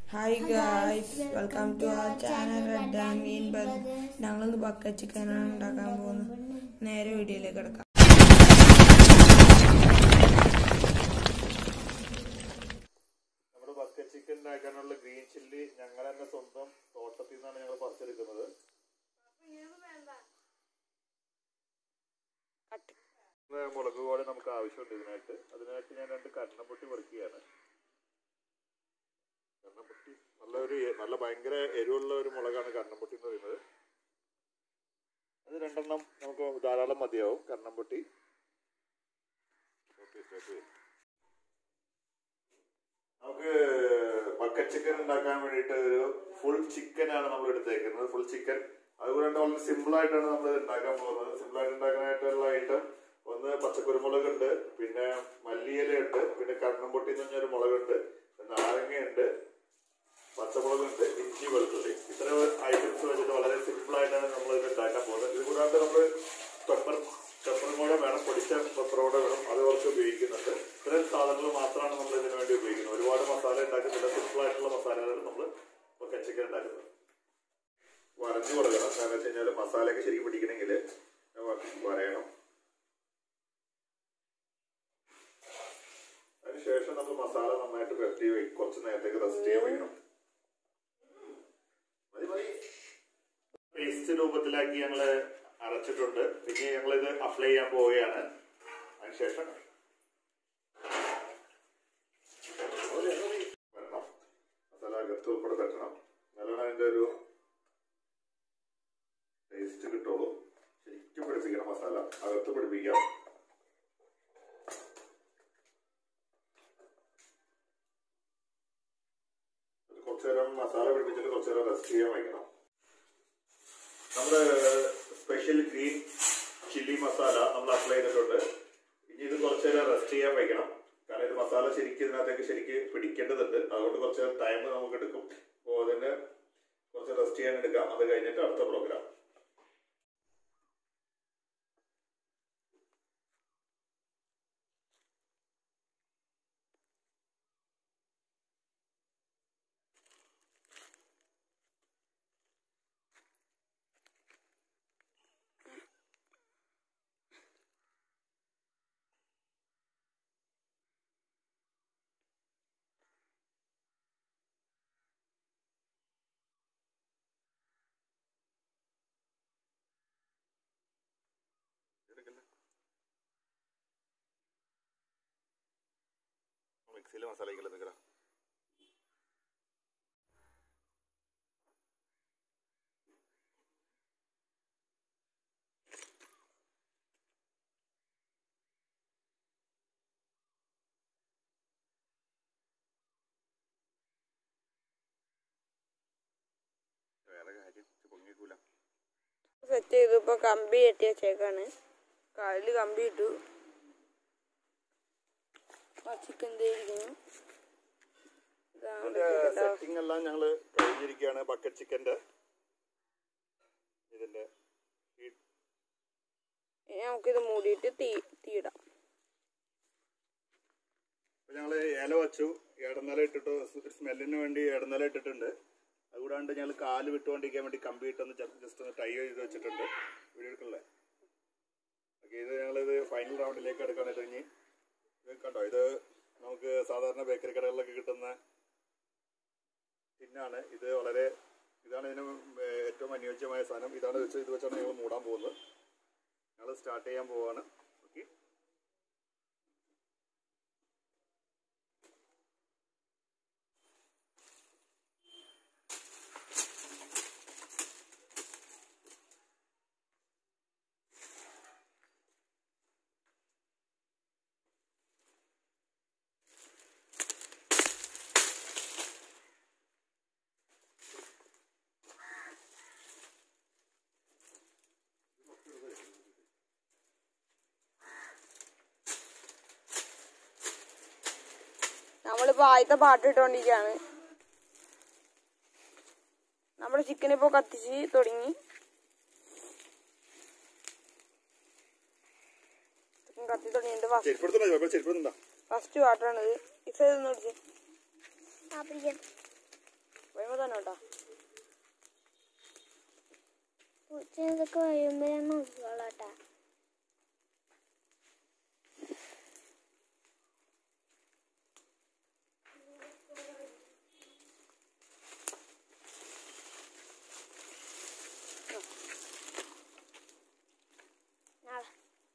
hi guys welcome to our channel red and മീൻ ബദ് ഞങ്ങളിന്ന് ബക്ക ചിക്കനാണ് ഉണ്ടാക്കാൻ പോകുന്നത് നേരെ വീഡിയോയിലേക്ക് കിടക്കാം നമ്മുടെ ബക്കറ്റ് ചിക്കൻ ഉണ്ടാക്കാനുള്ള ഗ്രീൻ ചില്ലി ഞങ്ങൾ തന്നെ സ്വന്തം തോട്ടത്തിൽ നിന്നാണ് ഞങ്ങൾ പറിച്ചെടുക്കുന്നത് ഇന്ന് മുളക് പോലെ നമുക്ക് ആവശ്യമുണ്ട് ഇതിനായിട്ട് അതിനായിട്ട് ഞാൻ രണ്ട് കണ്ണപ്പൊട്ടി പറിക്കുകയാണ് കണ്ണപ്പൊട്ടി നല്ലൊരു എ- നല്ല ഭയങ്കര എരിവുള്ള ഒരു മുളകാണ് കണ്ണപ്പൊട്ടി എന്ന് പറയുന്നത് അത് രണ്ടെണ്ണം നമുക്ക് ധാരാളം മതിയാവും കണ്ണപ്പൊട്ടി ഓക്കെ സ്റ്റോപ്പ് ചെയ്യാം നമുക്ക് ബക്കറ്റ് ചിക്കൻ ഉണ്ടാക്കാൻ വേണ്ടിയിട്ട് ഒരു ഫുൾ ചിക്കൻ ആണ് നമ്മൾ എടുത്തേക്കുന്നത് ഫുൾ ചിക്കൻ അതുകൊണ്ട് വളരെ സിമ്പിൾ ആയിട്ടാണ് നമ്മൾ ഇത് ഉണ്ടാക്കാൻ പോകുന്നത് സിമ്പിൾ ആയിട്ട് ഉണ്ടാക്കാനായിട്ടുള്ള ഐറ്റം ഒന്ന് പച്ചക്കുരുമുളക് ഉണ്ട് പിന്നെ മല്ലിയില ഉണ്ട് പിന്നെ കണ്ണുംപൊട്ടി എന്ന് പറഞ്ഞൊരു മുളകുണ്ട് നാരങ്ങയുണ്ട് പച്ചമുളകുണ്ട് ഇഞ്ചി വെളുത്തുള്ളി ഇത്തരം ഐറ്റംസ് വെച്ചിട്ട് വളരെ സിമ്പിൾ ആയിട്ടാണ് നമ്മൾ ഇത് ഉണ്ടാക്കാൻ പോകുന്നത് ഇത് കൂടാണ്ട് നമ്മൾ പെപ്പർ പെപ്പറും കൂടെ വേണം പൊടിച്ച പെപ്പറും കൂടെ വേണം അത് കുറച്ച് ഉപയോഗിക്കുന്നുണ്ട് ഇത്രയും സാധനങ്ങൾ മാത്രമാണ് നമ്മൾ ഇതിനു വേണ്ടി ഉപയോഗിക്കുന്നത് ഒരുപാട് മസാല ഉണ്ടാക്കുന്നില്ല സിമ്പിൾ ആയിട്ടുള്ള മസാലകൾ നമ്മൾ ഇപ്പോൾ കച്ചക്ക ഉണ്ടാക്കുന്നത് വരഞ്ഞു കൊടുക്കണം കാരണം വെച്ച് കഴിഞ്ഞാൽ മസാലയൊക്കെ ശരിക്കും പിടിക്കണമെങ്കിൽ വരയണം അതിനുശേഷം നമ്മൾ മസാല നന്നായിട്ട് പെരട്ടി വെക്കും കുറച്ച് നേരത്തേക്ക് റെസ്റ്റ് ചെയ്യാൻ വയ്ക്കണം മതി മതി പേസ്റ്റ് രൂപത്തിലാക്കി ഞങ്ങള് അരച്ചിട്ടുണ്ട് പിന്നെ ഞങ്ങൾ ഇത് അപ്ലൈ ചെയ്യാൻ പോവുകയാണ് അതിനുശേഷം വരണം മസാല അകത്ത് ഉൾപ്പെടെ തട്ടണം നല്ലോണം അതിന്റെ ഒരു ടേസ്റ്റ് കിട്ടുള്ളൂ ശരിക്കും പിടിപ്പിക്കണം മസാല അകത്ത് പിടിപ്പിക്കാം കുറച്ചു നേരം മസാല പിടിപ്പിച്ചിട്ട് കുറച്ചു നേരം റെസ്റ്റ് ചെയ്യാൻ വയ്ക്കണം നമ്മുടെ സ്പെഷ്യൽ ഗ്രീൻ ചില്ലി മസാല നമ്മൾ അപ്ലൈ ചെയ്തിട്ടുണ്ട് ഇനി ഇത് കുറച്ചു നേരം റെസ്റ്റ് ചെയ്യാൻ വയ്ക്കണം കാരണം ഇത് മസാല ശരിക്കും ഇതിനകത്തേക്ക് ശരിക്ക് പിടിക്കേണ്ടതുണ്ട് അതുകൊണ്ട് കുറച്ച് ടൈം നമുക്ക് എടുക്കും അപ്പോൾ അതിന് കുറച്ച് റെസ്റ്റ് ചെയ്യാൻ എടുക്കാം അത് കഴിഞ്ഞിട്ട് അടുത്ത പ്രോഗ്രാം മിക്സിയിൽ മസാല നിൽക്കണം വേറെ കാര്യം പൊങ്ങിക്കൂല സെറ്റ് ചെയ്തു ഇപ്പൊ കമ്പി കെട്ടി വെച്ചേക്കാണ് കാലില് കമ്പി ഇട്ടു ചിക്കൻ ഇരിക്കുന്നു ഇതാണ് ഇതിന്റെ സെറ്റിംഗ് എല്ലാം ഞങ്ങൾ കഴിഞ്ഞിരിക്കുകയാണ് ബക്കറ്റ് ചിക്കന്റെ ഇതിന്റെ ഈ ഇനി നമുക്കിത് മൂടിയിട്ട് തീ തീയിടാം ഇപ്പൊ ഞങ്ങള് ഏല വച്ചു ഇടനില ഇട്ടിട്ട് സ്മെല്ലിന് വേണ്ടി ഇടനില ഇട്ടിട്ടുണ്ട് അതുകൂടാണ്ട് ഞങ്ങൾ കാല് വിട്ടുകൊണ്ടിരിക്കാൻ വേണ്ടി കമ്പി ഇട്ടൊന്ന് ജസ്റ്റ് ഒന്ന് ടൈ ചെയ്ത് വെച്ചിട്ടുണ്ട് വീഡിയോ എടുക്കണല്ലേ ഓക്കെ ഇത് ഞങ്ങളിത് ഫൈനൽ റൗണ്ടിലേക്ക് എടുക്കാനായിട്ട് ഇനി ഇത് കണ്ടോ ഇത് നമുക്ക് സാധാരണ ബേക്കറി കടകളിലൊക്കെ കിട്ടുന്ന ടിന്നാണ് ഇത് വളരെ ഇതാണ് ഇതിന് ഏറ്റവും അനുയോജ്യമായ സാധനം ഇതാണ് വെച്ച് ഇത് വെച്ചാണ് ഞങ്ങൾ മൂടാൻ പോകുന്നത് ഞങ്ങൾ സ്റ്റാർട്ട് ചെയ്യാൻ പോവാണ് ഓക്കെ നമ്മളിപ്പോ ആദ്യത്തെ പാട്ട് ഇട്ടോണ്ടിരിക്കാണ് നമ്മുടെ ചിക്കൻ ഇപ്പൊ കത്തിച്ച് തുടങ്ങി ചിക്കൻ കത്തി തുടങ്ങിയിട്ട് ഫസ്റ്റ് ചെരുപ്പെടുത്തുണ്ടോ ചെരുപ്പെടുത്തുണ്ടോ ഫസ്റ്റ് പാട്ടാണിത് ഈ സൈഡ് ഒന്ന് പിടിച്ച് ആ പിടിക്കാം വരുമ്പോ തന്നെ കേട്ടോ പൂച്ച ഇതൊക്കെ വരുമ്പോ ഞാൻ നോക്കിക്കോളാട്ടാ നാളെ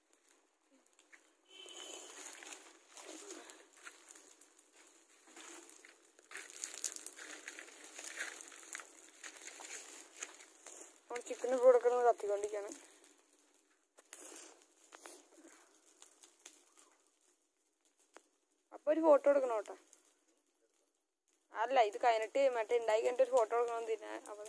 നമ്മൾ ചിക്കൻ ഇപ്പോൾ കൊടുക്കുന്നത് കത്തിക്കൊണ്ടിരിക്കുകയാണ് അപ്പൊ ഒരു ഫോട്ടോ എടുക്കണം കേട്ടോ അല്ല ഇത് കഴിഞ്ഞിട്ട് മറ്റേ ഉണ്ടായി കഴിഞ്ഞിട്ട് ഒരു ഫോട്ടോ എടുക്കണം പിന്നെ അപ്പൊ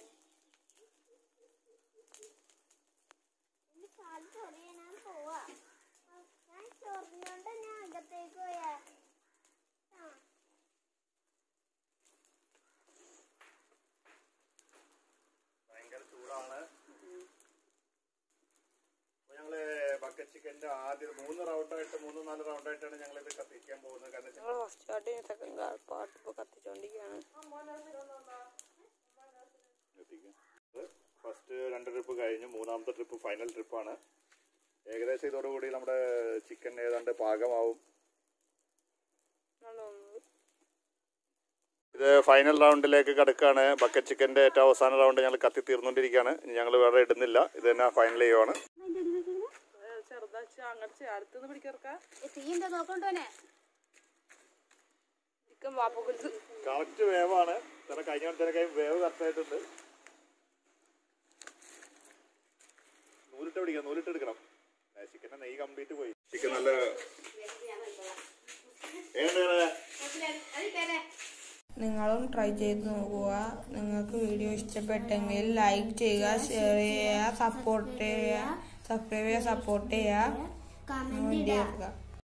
എന്റെ കാല് ചൊറിയ ഞാൻ പോവാ ആ, ഞാൻ ചൊറിഞ്ഞോണ്ട് ഞാൻ അകത്തേക്ക് പോയാ ആ ഭയങ്കര ചൂടാണ് അപ്പൊ ഞങ്ങള് ബക്കറ്റ് ചിക്കന്റെ ആദ്യം മൂന്ന് റൗണ്ടായിട്ട് മൂന്ന് നാല് റൗണ്ടായിട്ടാണ് ഞങ്ങൾ ഇത് കത്തിക്കാൻ പോകുന്നത് കാരണം വെച്ചാ ഞങ്ങൾ ഫസ്റ്റ് പാർട്ട് സെക്കൻഡ് പാർട്ട് ഇപ്പോൾ കത്തിച്ചോണ്ടിരിക്കുകയാണ് ഫസ്റ്റ് രണ്ട് ട്രിപ്പ് കഴിഞ്ഞു മൂന്നാമത്തെ ട്രിപ്പ് ഫൈനൽ ട്രിപ്പാണ് ഏകദേശം ഇതോടുകൂടി നമ്മുടെ ചിക്കൻ ഏതാണ്ട് പാകമാവും എന്നാണ് തോന്നുന്നത് ഇത് ഫൈനൽ റൗണ്ടിലേക്ക് കിടക്കാണ് ബക്കറ്റ് ചിക്കന്റെ ഏറ്റവും അവസാന റൗണ്ട് ഞങ്ങൾ കത്തി തീർന്നുകൊണ്ടിരിക്കുകയാണ് ഇനി ഞങ്ങൾ വേറെ ഇടുന്നില്ല ഇത് തന്നെ ഫൈനൽ ചെയ്യുവാണ് ചെറുതാച്ച് അങ്ങോട്ട് അടുത്തുനിന്ന് പിടിക്കിറക്കാം തീന്റെ നോക്കണ്ടോനെ ചിക്കൻ വാപ്പക്കുരുത്ത് കറക്റ്റ് വേവാണ് ചില കഴിഞ്ഞ വട്ടത്തിനൊക്കെ വേവ് കറക്റ്റായിട്ടുണ്ട് നൂലിട്ട് പിടിക്കണം നൂലിട്ട് എടുക്കണം ചിക്കൻ്റെ നെയ്യ് കംപ്ലീറ്റ് പോയി ചിക്കൻ നല്ല എങ്ങനെയാണ് നിങ്ങളും ട്രൈ ചെയ്ത് നോക്കുക നിങ്ങൾക്ക് വീഡിയോ ഇഷ്ടപ്പെട്ടെങ്കിൽ ലൈക്ക് ചെയ്യുക ഷെയർ ചെയ്യുക സപ്പോർട്ട് ചെയ്യുക സബ്സ്ക്രൈബ് ചെയ്യുക സപ്പോർട്ട് ചെയ്യുക കമന്റ് വീഡിയോ എടുക്കുക